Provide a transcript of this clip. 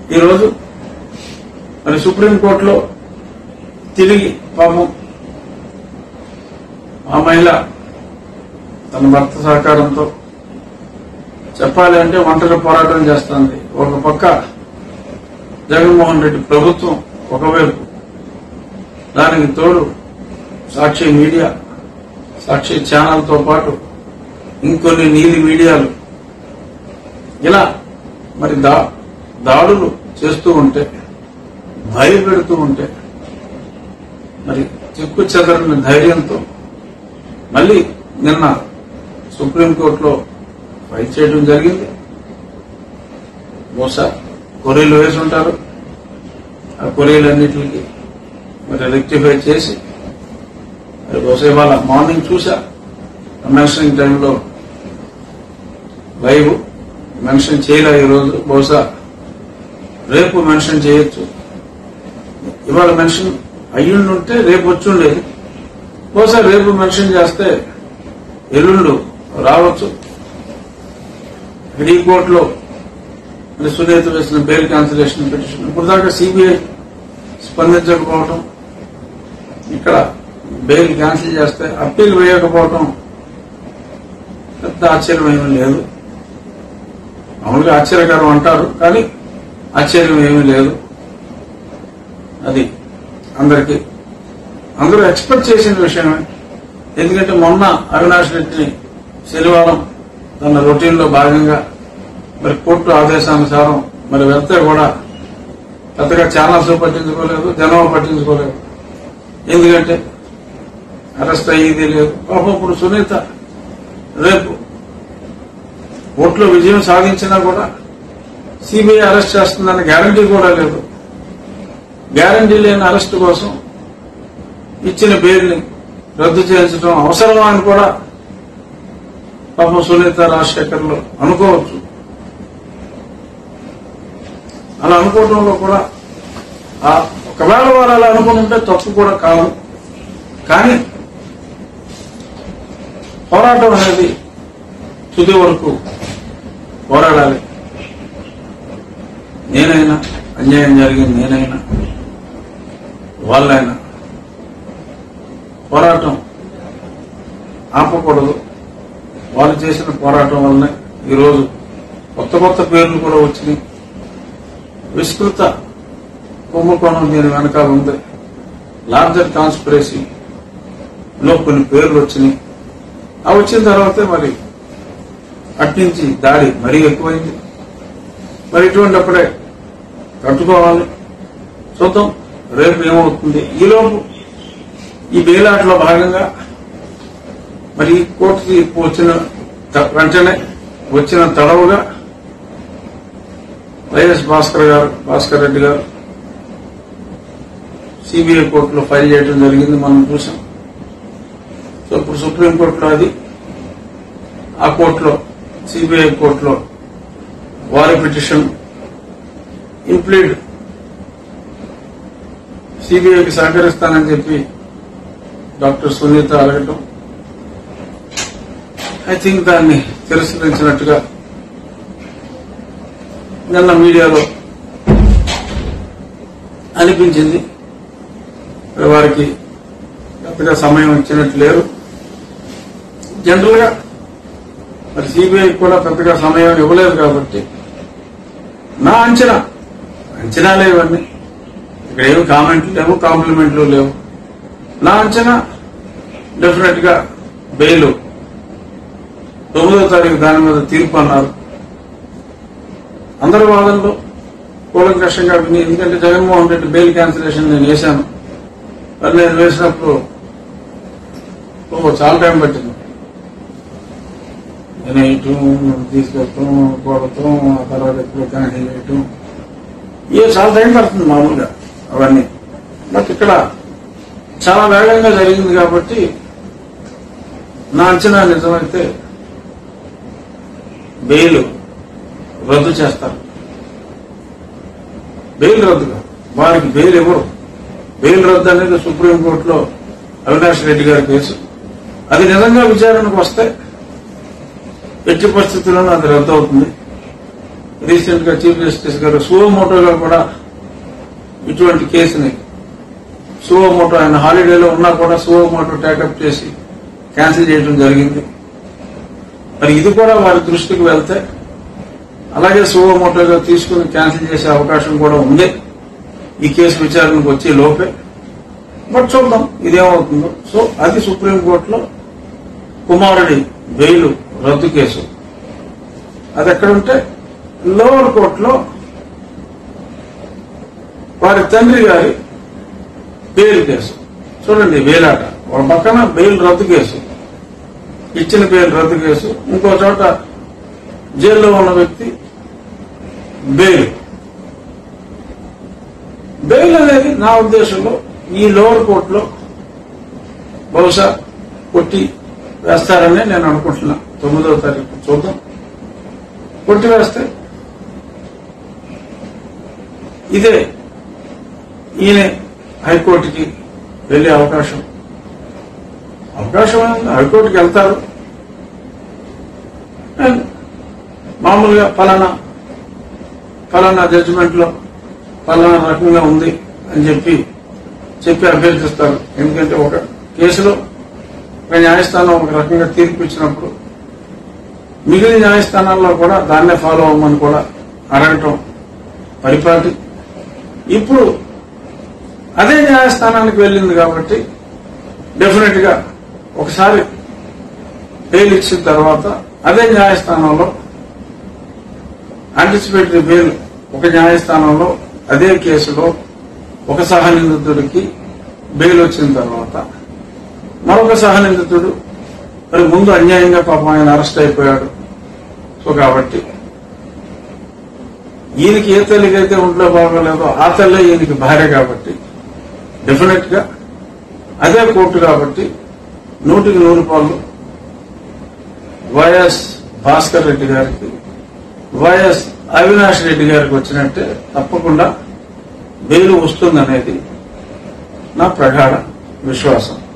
ఈరోజు మరి సుప్రీంకోర్టులో తిరిగి పాపం ఆ మహిళ తన భర్త సహకారంతో చెప్పాలి అంటే ఒంటరి పోరాటం చేస్తుంది ఒక పక్క జగన్మోహన్ రెడ్డి ప్రభుత్వం ఒకవైపు దానికి తోడు సాక్షి మీడియా సాక్షి ఛానల్తో పాటు ఇంకొన్ని నీలి మీడియాలు ఇలా మరి దా దాడులు చేస్తూ ఉంటే భయపెడుతూ ఉంటే మరి చిక్కు చెదరని ధైర్యంతో మళ్ళీ నిన్న సుప్రీంకోర్టులో ఫైట్ చేయడం జరిగింది బహుశా కొరీలు వేసి ఉంటారు ఆ కొరీలన్నిటికి మరి రెక్టిఫై చేసి మరి బహుశా ఇవాళ మార్నింగ్ చూసా మెన్షనింగ్ టైంలో లైవ్ మెన్షన్ చేయలే ఈరోజు బహుశా రేపు మెన్షన్ చేయొచ్చు ఇవాళ మెన్షన్ అయ్యుండుంటే రేపు వచ్చుండేది బహుశా రేపు మెన్షన్ చేస్తే ఎల్లుండు రావచ్చు ఈ కోర్టులో మరి సునీత వేసిన బెయిల్ క్యాన్సిలేషన్ పిటిషన్ ఇప్పుడు దాకా సిబిఐ స్పందించకపోవటం ఇక్కడ బెయిల్ క్యాన్సిల్ చేస్తే అప్పీల్ వేయకపోవటం పెద్ద ఆశ్చర్యం ఏమీ లేదు మామూలుగా ఆశ్చర్యకరం అంటారు కానీ ఆశ్చర్యం ఏమీ లేదు అది అందరికీ అందరూ ఎక్స్పెక్ట్ చేసిన విషయమే ఎందుకంటే మొన్న అవినాష్ రెడ్డిని శనివారం తన రొటీన్ లో భాగంగా మరి కోర్టు ఆదేశానుసారం మరి వెళ్తే కూడా పెద్దగా ఛానల్స్ పట్టించుకోలేదు జనం పట్టించుకోలేదు ఎందుకంటే అరెస్ట్ అయ్యేది లేదు పాపం ఇప్పుడు సునీత రేపు కోర్టులో విజయం సాధించినా కూడా సిబిఐ అరెస్ట్ చేస్తుందన్న గ్యారంటీ కూడా లేదు గ్యారంటీ లేని అరెస్ట్ కోసం ఇచ్చిన బెయిల్ని రద్దు చేయించడం అవసరమా అని కూడా పాపం సునీత రాజశేఖర్లు అనుకోవచ్చు అలా అనుకోవడంలో కూడా ఆ ఒకవేళ వారు అలా అనుకుంటుంటే తప్పు కూడా కాదు కానీ పోరాటం అనేది తుది వరకు పోరాడాలి నేనైనా అన్యాయం జరిగింది నేనైనా వాళ్ళైనా పోరాటం ఆపకూడదు వాళ్ళు చేసిన పోరాటం వల్లనే ఈరోజు కొత్త కొత్త పేర్లు కూడా వచ్చినాయి విస్తృత కుంభకోణం దీని వెనకాల ఉంది లార్జర్ కాన్స్పిరసీ లో కొన్ని పేర్లు వచ్చినాయి ఆ వచ్చిన తర్వాతే మరి అట్నుంచి దాడి మరీ ఎక్కువైంది మరి ఇటువంటిప్పుడే కట్టుకోవాలి చూద్దాం రేపు ఏమవుతుంది ఈలోపు ఈ బెయిలాటలో భాగంగా మరి ఈ కోర్టు తీర్పు వచ్చిన త- వెంటనే వచ్చిన తడవుగా వైఎస్ భాస్కర్ గారు భాస్కర్ రెడ్డి గారు సిబిఐ కోర్టులో ఫైల్ చేయడం జరిగింది మనం చూసాం సో ఇప్పుడు సుప్రీంకోర్టులో అది ఆ కోర్టులో సిబిఐ కోర్టులో వారి పిటిషన్ ఇంప్లీడ్ సిబిఐకి సహకరిస్తానని చెప్పి డాక్టర్ సునీత అడగటం ఐ థింక్ దాన్ని తిరస్కరించినట్టుగా నిన్న మీడియాలో అనిపించింది మరి వారికి పెద్దగా సమయం ఇచ్చినట్టు లేరు జనరల్ గా మరి సిబిఐ కూడా పెద్దగా సమయం ఇవ్వలేదు కాబట్టి నా అంచనా అంచనాలే ఇవన్నీ ఇక్కడ ఏమి కామెంట్లు లేవు కాంప్లిమెంట్లు లేవు నా అంచనా డెఫినెట్ గా బెయిల్ తొమ్మిదో తారీఖు దాని మీద తీర్పు అన్నారు అందరి వాదనలు కూలంకషంగా విని ఎందుకంటే జగన్మోహన్ రెడ్డి బెయిల్ క్యాన్సిలేషన్ నేను వేశాను మరి నేను వేసినప్పుడు ఓ చాలా టైం పట్టింది నేను వేయటం తీసుకెళ్ళటం పోవటం ఆ తర్వాత ఎప్పుడు క్యాన్సిల్ చేయటం ఏ చాలా టైం పడుతుంది మామూలుగా అవన్నీ బట్ ఇక్కడ చాలా వేగంగా జరిగింది కాబట్టి నా అంచనా నిజమైతే బెయిల్ రద్దు చేస్తారు బెయిల్ రద్దు కాదు. వారికి బెయిల్ ఇవ్వరు బెయిల్ రద్దు అనేది సుప్రీంకోర్టులో అవినాష్ రెడ్డి గారి కేసు అది నిజంగా విచారణకు వస్తే ఎట్టి పరిస్థితుల్లోనూ అది రద్దు అవుతుంది రీసెంట్ గా చీఫ్ జస్టిస్ గారు సువోమోటోగా కూడా ఇటువంటి కేసుని సువోమోటో ఆయన హాలిడేలో ఉన్నా కూడా సువోమోటో టేకప్ చేసి క్యాన్సిల్ చేయడం జరిగింది మరి ఇది కూడా వారి దృష్టికి వెళ్తే అలాగే సువోమోటోగా తీసుకుని క్యాన్సిల్ చేసే అవకాశం కూడా ఉంది ఈ కేసు విచారణకు వచ్చే లోపే బట్ చూద్దాం ఇదేమవుతుందో సో అది సుప్రీంకోర్టులో కుమారుడి బెయిల్ రద్దు కేసు అది ఎక్కడుంటే లోవర్ కోర్టులో వారి తండ్రి గారి బెయిల్ కేసు చూడండి వేలాట ఒక పక్కన బెయిల్ రద్దు కేసు ఇచ్చిన బెయిల్ రద్దు కేసు ఇంకో చోట జైల్లో ఉన్న వ్యక్తి బెయిల్ బెయిల్ అనేది నా ఉద్దేశంలో ఈ లోవర్ కోర్టులో బహుశా కొట్టి వేస్తారని నేను అనుకుంటున్నా తొమ్మిదవ తారీఖు చూద్దాం కొట్టి వేస్తే ఇదే ఈయన హైకోర్టుకి వెళ్ళే అవకాశం అవకాశం ఏముంది? హైకోర్టుకి వెళ్తారు అండ్ మామూలుగా ఫలానా ఫలానా జడ్జిమెంట్ లో ఫలానా రకంగా ఉంది అని చెప్పి చెప్పి అభ్యర్థిస్తారు ఎందుకంటే ఒక కేసులో ఒక న్యాయస్థానం ఒక రకంగా తీర్పు ఇచ్చినప్పుడు మిగిలిన న్యాయస్థానాల్లో కూడా దాన్నే ఫాలో అవ్వమని కూడా అడగటం పరిపాటి ఇప్పుడు అదే న్యాయస్థానానికి వెళ్ళింది కాబట్టి డెఫినెట్ గా ఒకసారి బెయిల్ ఇచ్చిన తర్వాత అదే న్యాయస్థానంలో యాంటిసిపేటరీ బెయిల్ ఒక న్యాయస్థానంలో అదే కేసులో ఒక సహనిందితుడికి బెయిల్ వచ్చిన తర్వాత మరొక సహనిందితుడు మరి ముందు అన్యాయంగా పాపం ఆయన అరెస్ట్ అయిపోయాడు సో కాబట్టి ఈయనకి ఏ తల్లికైతే ఒంట్లో బాగోలేదో ఆ తల్లే ఈయనకి భార్య కాబట్టి డెఫినెట్ గా అదే కోర్టు కాబట్టి నూటికి నూరు పాలు వైఎస్ భాస్కర్ రెడ్డి గారికి వైఎస్ అవినాష్ రెడ్డి గారికి వచ్చినట్టే తప్పకుండా బెయిల్ వస్తుందనేది నా ప్రగాఢ విశ్వాసం